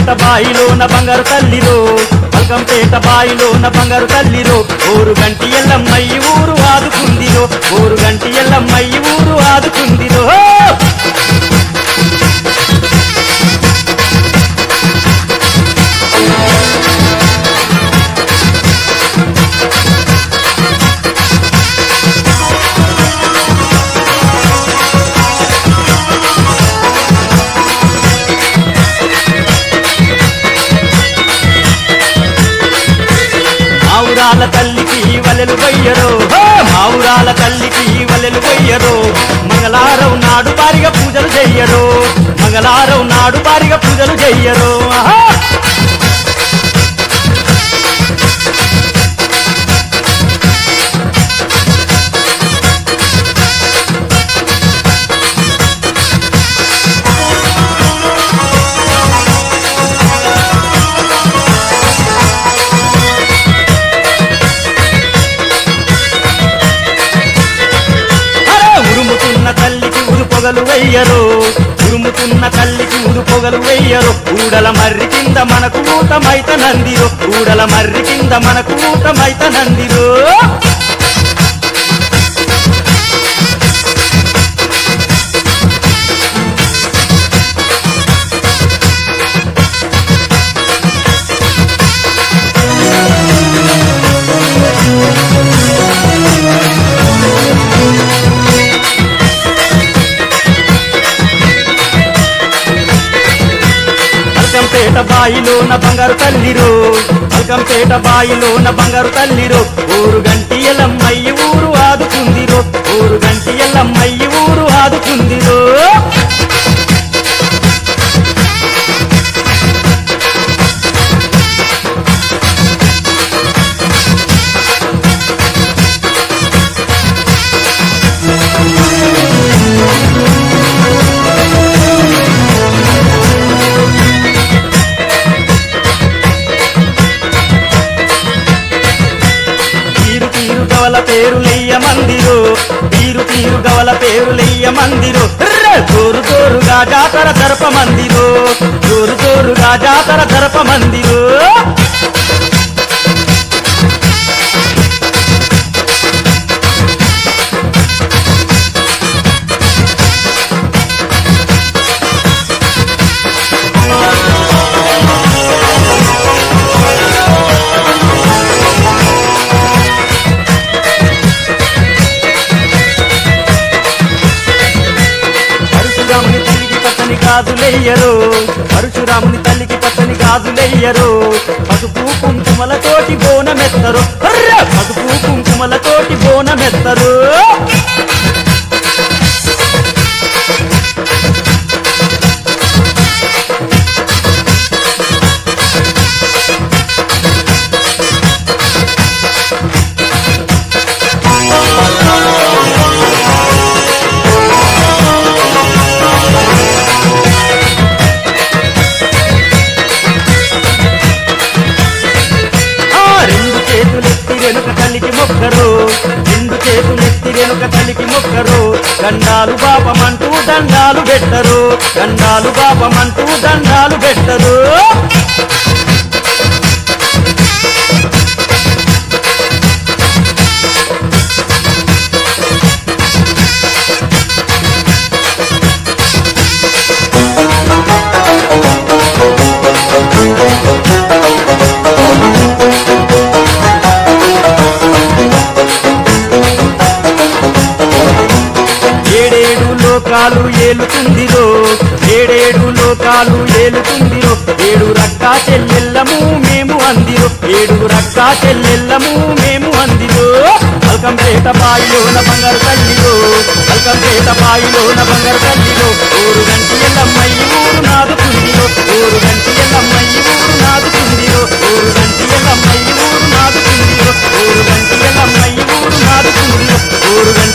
పల్కంపేట బాయిలోన బంగారు తల్లిరో పల్కంపేట బాయిలోన బంగారు తల్లిరో ఊరు గంటి ఎల్లమ్మయ్యి ఊరు ఆదుకుందిరో ఊరు గంటి ఎల్లమ్మయ్యి ఊరు ఆదుకుందిరో మావురాల తల్లికి వలెలు వయ్యరో హో! మావురాల తల్లికి వలెలు వయ్యరో మంగళారం నాడు పారిగా పూజలు చెయ్యరో మంగళారం నాడు పారిగా పూజలు చెయ్యరో ఆహా! అరే ఉరుముతున్న తల్లికి ఉరు పొగలు వెయ్యరు ఉరుముతున్న తల్లికి ఉరు పొగలు వెయ్యరు ఊడల మర్రి కింద మనకు ఊటమైత నందిరో ఊడల మర్రి కింద మనకు ఊటమైత నందిరో పల్కంపేట బాయిలోన బంగారు తల్లిరో పల్కంపేట బాయిలోన బంగారు తల్లిరో ఊరు గంటి ఎల్లమ్మయ్యి ఊరు ఆదుకుందిరో ఊరు గంటి ఎల్లమ్మయ్యి ఊరు ఆదుకుందిరో తీరు తీరు గవల పేరులెయ్య మందిరు తీరు తీరు గవల పేరులెయ్య మందిరు ర్ర! జోరు జోరుగా జాతర జరప మందిరు జోరు జోరుగా జాతర జరప మందిరు పరశురాముని తల్లికి పచ్చని గాజులెయ్యరు పరశురాముని తల్లికి పచ్చని గాజులెయ్యరు పసుపు కుంకుమలతోటి బోనమెత్తరు హర్ర! పసుపు కుంకుమలతోటి బోనమెత్తరు ఆ రెండు చేతులెత్తి వెనుక తల్లికి మొక్కరు రెండు చేతులెత్తి వెనుక తల్లికి మొక్కరు దండాలు పాపమంటూ దండాలు పెట్టరు దండాలు పాపమంటూ దండాలు పెట్టరు ఏడేడు లోకాలు ఏలుతుందిరో ఏడేడు లోకాలు ఏలుతుందిరో ఏడు రక్కా చెల్లెల్లము మేము అందిరో ఏడు రక్కా చెల్లెల్లము మేము అందిరో పల్కంపేట బాయిలోన బంగారు తల్లిలో పల్కంపేట బాయిలోన బంగారు తల్లిలో ఊరు గంటి ఎల్లమ్మయ్యి ఊరు నాదుకుందిరో ఊరు గంటి ఎల్లమ్మయ్యి ఊరు నాదుకుందిరో ఊరు గంటి ఎల్లమ్మయ్యి ఊరు నాదుకుందిరో ఊరు గంటి ఎల్లమ్మయ్యి ఊరు నాదుకుందిరో ఊరు గంటి